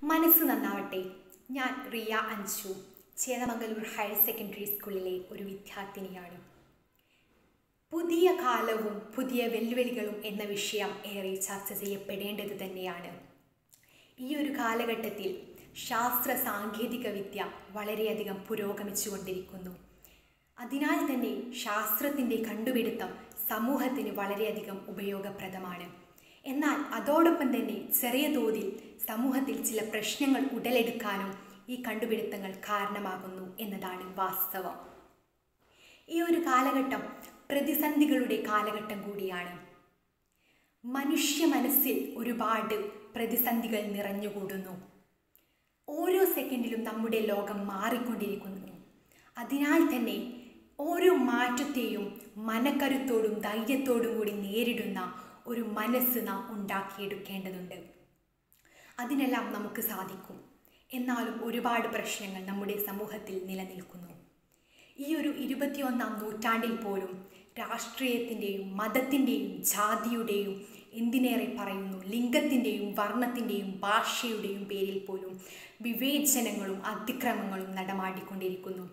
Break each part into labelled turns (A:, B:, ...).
A: മനസ്സ് നന്നാവട്ടെ ഞാൻ റിയ അൻഷു ചേതമംഗലൂർ ഹയർ സെക്കൻഡറി സ്കൂളിലെ ഒരു വിദ്യാർത്ഥിനിയാണ് പുതിയ കാലവും പുതിയ വെല്ലുവിളികളും എന്ന വിഷയം ഏറെ ചർച്ച ചെയ്യപ്പെടേണ്ടത് തന്നെയാണ് ഈ ഒരു കാലഘട്ടത്തിൽ ശാസ്ത്ര സാങ്കേതിക വിദ്യ വളരെയധികം പുരോഗമിച്ചുകൊണ്ടിരിക്കുന്നു അതിനാൽ തന്നെ ശാസ്ത്രത്തിൻ്റെ കണ്ടുപിടുത്തം സമൂഹത്തിന് വളരെയധികം ഉപയോഗപ്രദമാണ് എന്നാൽ അതോടൊപ്പം തന്നെ ചെറിയ തോതിൽ സമൂഹത്തിൽ ചില പ്രശ്നങ്ങൾ ഉടലെടുക്കാനും ഈ കണ്ടുപിടുത്തങ്ങൾ കാരണമാകുന്നു എന്നതാണ് വാസ്തവം ഈ ഒരു കാലഘട്ടം പ്രതിസന്ധികളുടെ കാലഘട്ടം കൂടിയാണ് മനുഷ്യ മനസ്സിൽ ഒരുപാട് പ്രതിസന്ധികൾ നിറഞ്ഞുകൂടുന്നു ഓരോ സെക്കൻഡിലും നമ്മുടെ ലോകം മാറിക്കൊണ്ടിരിക്കുന്നു അതിനാൽ തന്നെ ഓരോ മാറ്റത്തെയും മനക്കരുത്തോടും ധൈര്യത്തോടും കൂടി നേരിടുന്ന ഒരു മനസ്സ് നാം ഉണ്ടാക്കിയെടുക്കേണ്ടതുണ്ട് അതിനെല്ലാം നമുക്ക് സാധിക്കും എന്നാലും ഒരുപാട് പ്രശ്നങ്ങൾ നമ്മുടെ സമൂഹത്തിൽ നിലനിൽക്കുന്നു ഈ ഒരു ഇരുപത്തിയൊന്നാം നൂറ്റാണ്ടിൽ പോലും രാഷ്ട്രീയത്തിൻ്റെയും മതത്തിൻ്റെയും ജാതിയുടെയും എന്തിനേറെ പറയുന്നു ലിംഗത്തിൻ്റെയും വർണ്ണത്തിൻ്റെയും ഭാഷയുടെയും പേരിൽ പോലും വിവേചനങ്ങളും അതിക്രമങ്ങളും നടമാടിക്കൊണ്ടിരിക്കുന്നു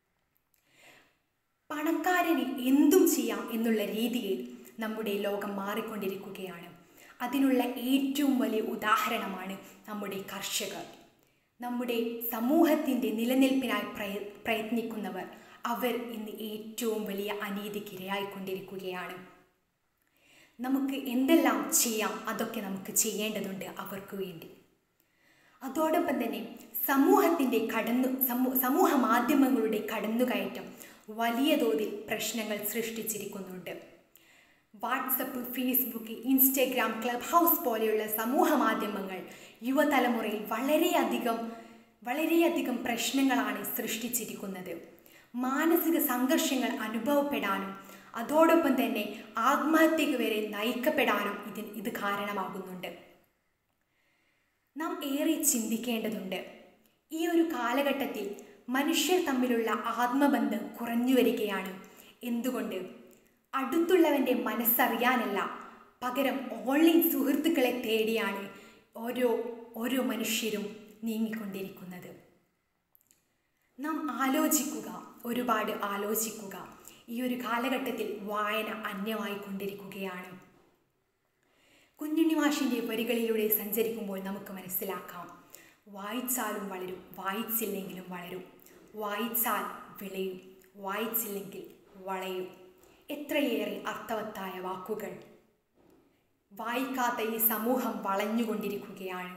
A: പണക്കാരന് എന്തും ചെയ്യാം എന്നുള്ള രീതിയിൽ നമ്മുടെ ലോകം മാറിക്കൊണ്ടിരിക്കുകയാണ് അതിനുള്ള ഏറ്റവും വലിയ ഉദാഹരണമാണ് നമ്മുടെ കർഷകർ നമ്മുടെ സമൂഹത്തിൻ്റെ നിലനിൽപ്പിനായി പ്രയ പ്രയത്നിക്കുന്നവർ അവർ ഇന്ന് ഏറ്റവും വലിയ അനീതിക്ക് ഇരയായിക്കൊണ്ടിരിക്കുകയാണ് നമുക്ക് എന്തെല്ലാം ചെയ്യാം അതൊക്കെ നമുക്ക് ചെയ്യേണ്ടതുണ്ട് അവർക്ക് വേണ്ടി അതോടൊപ്പം തന്നെ സമൂഹത്തിൻ്റെ കടന്നു സമൂ സമൂഹ മാധ്യമങ്ങളുടെ കടന്നുകയറ്റം വലിയ തോതിൽ പ്രശ്നങ്ങൾ സൃഷ്ടിച്ചിരിക്കുന്നുണ്ട് WhatsApp Facebook Instagram Clubhouse പോലെയുള്ള സമൂഹ മാധ്യമങ്ങൾ യുവതലമുറയിൽ വളരെയധികം വളരെയധികം പ്രശ്നങ്ങളാണ് സൃഷ്ടിച്ചിരിക്കുന്നത് മാനസിക സംഘർഷങ്ങൾ അനുഭവപ്പെടാനും അതോടൊപ്പം തന്നെ ആത്മഹത്യക്ക് വരെ നയിക്കപ്പെടാനും ഇതിന് ഇത് കാരണമാകുന്നുണ്ട് നാം ഏറെ ചിന്തിക്കേണ്ടതുണ്ട് ഈ ഒരു കാലഘട്ടത്തിൽ മനുഷ്യർ തമ്മിലുള്ള ആത്മബന്ധം കുറഞ്ഞു വരികയാണ് എന്തുകൊണ്ട് അടുത്തുള്ളവൻ്റെ മനസ്സറിയാനല്ല പകരം ഓൺലൈൻ സുഹൃത്തുക്കളെ തേടിയാണ് ഓരോ ഓരോ മനുഷ്യരും നീങ്ങിക്കൊണ്ടിരിക്കുന്നത് നാം ആലോചിക്കുക ഒരുപാട് ആലോചിക്കുക ഈ ഒരു കാലഘട്ടത്തിൽ വായന അന്യമായി കൊണ്ടിരിക്കുകയാണ് കുഞ്ഞുണ്ണി മാഷിൻ്റെ വരികളിലൂടെ സഞ്ചരിക്കുമ്പോൾ നമുക്ക് മനസ്സിലാക്കാം വായിച്ചാലും വളരും വായിച്ചില്ലെങ്കിലും വളരും വായിച്ചാൽ വിളയും വായിച്ചില്ലെങ്കിൽ വളയും എത്രയേറെ അർത്ഥവത്തായ വാക്കുകൾ വായിക്കാത്ത ഈ സമൂഹം വളഞ്ഞുകൊണ്ടിരിക്കുകയാണ്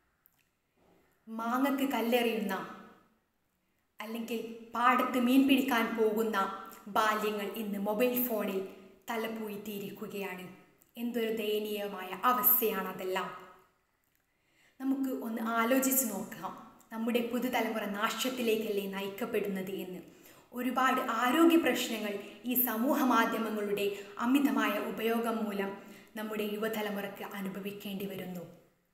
A: മാങ്ങക്ക് കല്ലെറിയുന്ന അല്ലെങ്കിൽ പാടത്ത് മീൻ പിടിക്കാൻ പോകുന്ന ബാല്യങ്ങൾ ഇന്ന് മൊബൈൽ ഫോണിൽ തലപ്പൂയിത്തിയിരിക്കുകയാണ് എന്തൊരു ദയനീയമായ അവസ്ഥയാണ് അതെല്ലാം നമുക്ക് ഒന്ന് ആലോചിച്ച് നോക്കാം നമ്മുടെ പുതുതലമുറ നാശത്തിലേക്കല്ലേ നയിക്കപ്പെടുന്നത് എന്ന് ഒരുപാട് ആരോഗ്യ പ്രശ്നങ്ങൾ ഈ സമൂഹ മാധ്യമങ്ങളുടെ അമിതമായ ഉപയോഗം മൂലം നമ്മുടെ യുവതലമുറയ്ക്ക് അനുഭവിക്കേണ്ടി വരുന്നു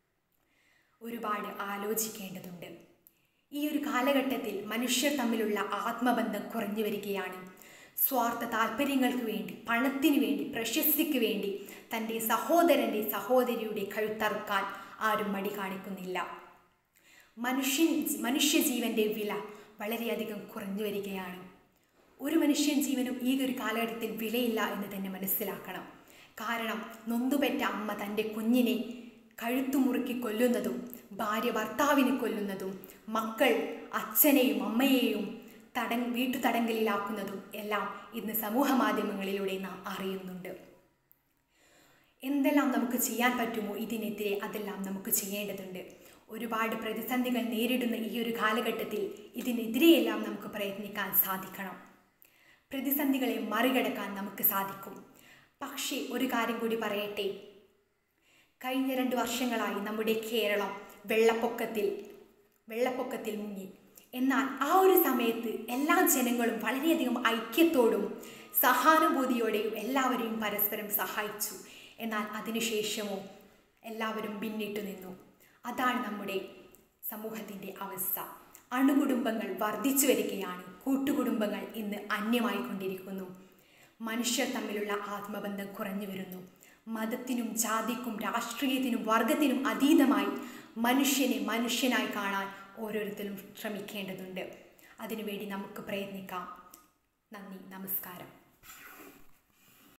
A: ഒരുപാട് ആലോചിക്കേണ്ടതുണ്ട് ഈ ഒരു കാലഘട്ടത്തിൽ മനുഷ്യർ തമ്മിലുള്ള ആത്മബന്ധം കുറഞ്ഞു വരികയാണ് സ്വാർത്ഥ താല്പര്യങ്ങൾക്ക് വേണ്ടി പണത്തിന് വേണ്ടി പ്രശസ്തിക്ക് വേണ്ടി തൻ്റെ സഹോദരൻ്റെ സഹോദരിയുടെ കഴുത്തറുക്കാൻ ആരും മടി കാണിക്കുന്നില്ല മനുഷ്യൻ മനുഷ്യജീവൻ്റെ വില വളരെയധികം കുറഞ്ഞു വരികയാണ് ഒരു മനുഷ്യൻ ജീവനും ഈ ഒരു കാലഘട്ടത്തിൽ വിലയില്ല എന്ന് തന്നെ മനസ്സിലാക്കണം കാരണം നൊന്തുപെറ്റ അമ്മ തൻ്റെ കുഞ്ഞിനെ കഴുത്തു മുറുക്കി കൊല്ലുന്നതും ഭാര്യ ഭർത്താവിനെ കൊല്ലുന്നതും മക്കൾ അച്ഛനെയും അമ്മയെയും തട വീട്ടു തടങ്കലിലാക്കുന്നതും എല്ലാം ഇന്ന് സമൂഹ മാധ്യമങ്ങളിലൂടെ നാം അറിയുന്നുണ്ട് എന്തെല്ലാം നമുക്ക് ചെയ്യാൻ പറ്റുമോ ഇതിനെതിരെ അതെല്ലാം നമുക്ക് ചെയ്യേണ്ടതുണ്ട് ഒരുപാട് പ്രതിസന്ധികൾ നേരിടുന്ന ഈ ഒരു കാലഘട്ടത്തിൽ ഇതിനെതിരെയെല്ലാം നമുക്ക് പ്രയത്നിക്കാൻ സാധിക്കണം പ്രതിസന്ധികളെ മറികടക്കാൻ നമുക്ക് സാധിക്കും പക്ഷേ ഒരു കാര്യം കൂടി പറയട്ടെ കഴിഞ്ഞ രണ്ട് വർഷങ്ങളായി നമ്മുടെ കേരളം വെള്ളപ്പൊക്കത്തിൽ വെള്ളപ്പൊക്കത്തിൽ മുങ്ങി എന്നാൽ ആ ഒരു സമയത്ത് എല്ലാ ജനങ്ങളും വളരെയധികം ഐക്യത്തോടും സഹാനുഭൂതിയോടെയും എല്ലാവരെയും പരസ്പരം സഹായിച്ചു എന്നാൽ അതിനുശേഷമോ എല്ലാവരും പിന്നിട്ടു നിന്നു അതാണ് നമ്മുടെ സമൂഹത്തിൻ്റെ അവസ്ഥ അണുകുടുംബങ്ങൾ വർദ്ധിച്ചു വരികയാണ് കൂട്ടുകുടുംബങ്ങൾ ഇന്ന് അന്യമായി കൊണ്ടിരിക്കുന്നു മനുഷ്യർ തമ്മിലുള്ള ആത്മബന്ധം കുറഞ്ഞു വരുന്നു മതത്തിനും ജാതിക്കും രാഷ്ട്രീയത്തിനും വർഗത്തിനും അതീതമായി മനുഷ്യനെ മനുഷ്യനായി കാണാൻ ഓരോരുത്തരും ശ്രമിക്കേണ്ടതുണ്ട് അതിനുവേണ്ടി നമുക്ക് പ്രയത്നിക്കാം നന്ദി നമസ്കാരം